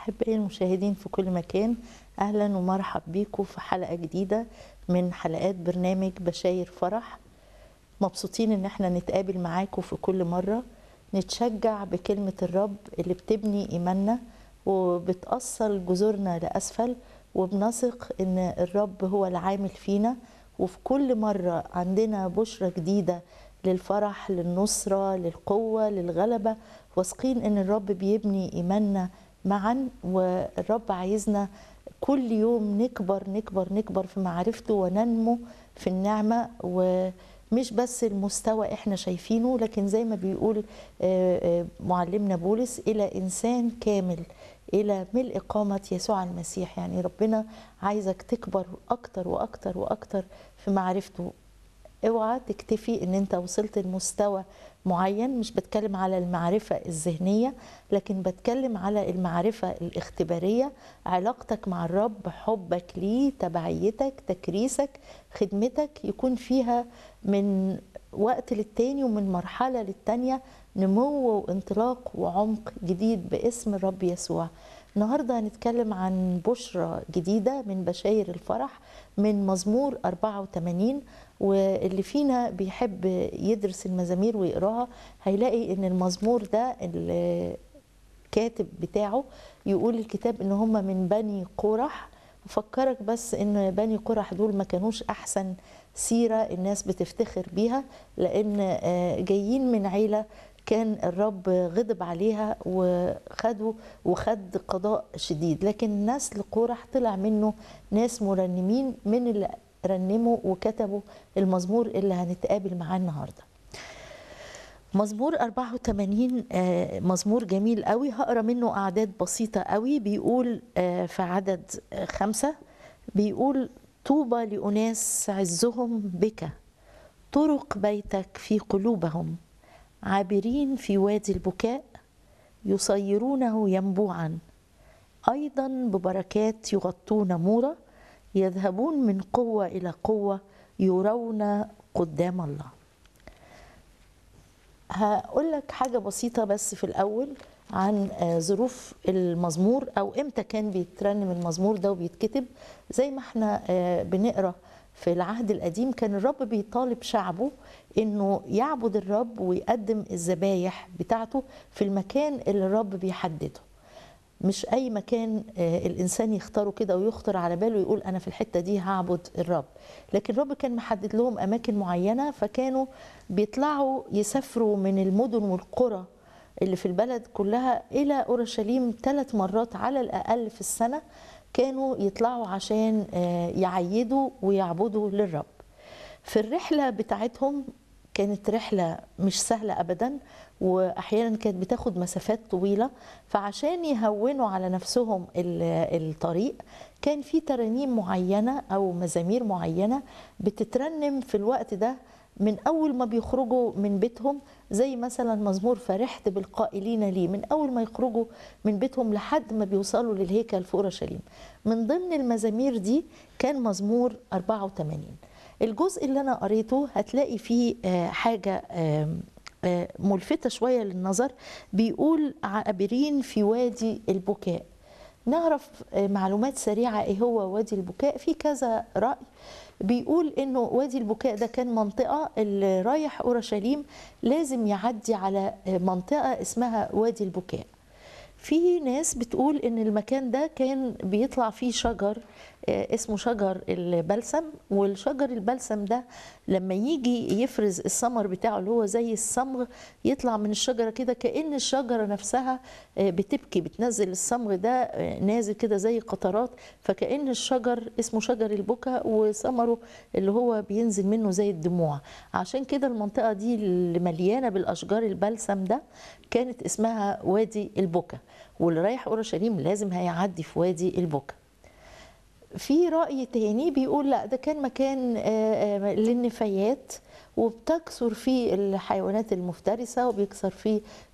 أحبائي المشاهدين في كل مكان أهلا ومرحب بيكم في حلقة جديدة من حلقات برنامج بشاير فرح مبسوطين إن احنا نتقابل معاكم في كل مرة نتشجع بكلمة الرب اللي بتبني إيماننا وبتأصل جذورنا لأسفل وبنثق إن الرب هو العامل فينا وفي كل مرة عندنا بشرة جديدة للفرح للنصرة للقوة للغلبة واثقين ان الرب بيبني ايماننا معا والرب عايزنا كل يوم نكبر نكبر نكبر في معرفته وننمو في النعمة ومش بس المستوى احنا شايفينه لكن زي ما بيقول معلمنا بولس إلى إنسان كامل إلى ملء قامة يسوع المسيح يعني ربنا عايزك تكبر أكتر وأكتر وأكتر في معرفته اوعى تكتفي ان انت وصلت لمستوى معين مش بتكلم على المعرفة الذهنية لكن بتكلم على المعرفة الاختبارية علاقتك مع الرب حبك ليه تبعيتك تكريسك خدمتك يكون فيها من وقت للتاني ومن مرحلة للتانية نمو وانطلاق وعمق جديد باسم الرب يسوع النهاردة هنتكلم عن بشرة جديدة من بشاير الفرح من مزمور 84 واللي فينا بيحب يدرس المزامير ويقراها هيلاقي ان المزمور ده الكاتب بتاعه يقول الكتاب ان هم من بني قرح افكرك بس ان بني قرح دول ما كانوش احسن سيره الناس بتفتخر بيها لان جايين من عيله كان الرب غضب عليها وخدوا وخد قضاء شديد لكن نسل قورح طلع منه ناس مرنمين من اللي رنموا وكتبوا المزمور اللي هنتقابل معاه النهارده مزمور 84 مزمور جميل قوي هقرا منه اعداد بسيطه قوي بيقول في عدد خمسة بيقول طوبى لأناس عزهم بك طرق بيتك في قلوبهم عابرين في وادي البكاء يصيرونه ينبوعا ايضا ببركات يغطون مورا يذهبون من قوه الى قوه يرون قدام الله هقول لك حاجه بسيطه بس في الاول عن ظروف المزمور او امتى كان بيترنم المزمور ده وبيتكتب زي ما احنا بنقرا في العهد القديم كان الرب بيطالب شعبه انه يعبد الرب ويقدم الذبايح بتاعته في المكان اللي الرب بيحدده مش اي مكان الانسان يختاره كده ويخطر على باله يقول انا في الحته دي هعبد الرب لكن الرب كان محدد لهم اماكن معينه فكانوا بيطلعوا يسافروا من المدن والقرى اللي في البلد كلها الى اورشليم ثلاث مرات على الاقل في السنه كانوا يطلعوا عشان يعيدوا ويعبدوا للرب في الرحله بتاعتهم كانت رحله مش سهله ابدا واحيانا كانت بتاخد مسافات طويله فعشان يهونوا على نفسهم الطريق كان في ترانيم معينه او مزامير معينه بتترنم في الوقت ده من اول ما بيخرجوا من بيتهم زي مثلا مزمور فرحت بالقائلين لي من اول ما يخرجوا من بيتهم لحد ما بيوصلوا للهيكل في اورشليم من ضمن المزامير دي كان مزمور 84 الجزء اللي انا قريته هتلاقي فيه حاجه ملفته شويه للنظر بيقول عابرين في وادي البكاء نعرف معلومات سريعه ايه هو وادي البكاء في كذا راي بيقول انه وادي البكاء ده كان منطقه اللي رايح اورشليم لازم يعدي على منطقه اسمها وادي البكاء في ناس بتقول ان المكان ده كان بيطلع فيه شجر اسمه شجر البلسم والشجر البلسم ده لما يجي يفرز الثمر بتاعه اللي هو زي الصمغ يطلع من الشجره كده كان الشجره نفسها بتبكي بتنزل الصمغ ده نازل كده زي قطرات فكان الشجر اسمه شجر البكا وثمره اللي هو بينزل منه زي الدموع عشان كده المنطقه دي اللي مليانه بالاشجار البلسم ده كانت اسمها وادي البكا واللي رايح اورشليم لازم هيعدي في وادي البكا في رأي تاني بيقول لا ده كان مكان للنفايات وبتكثر فيه الحيوانات المفترسة وبيكثر فيه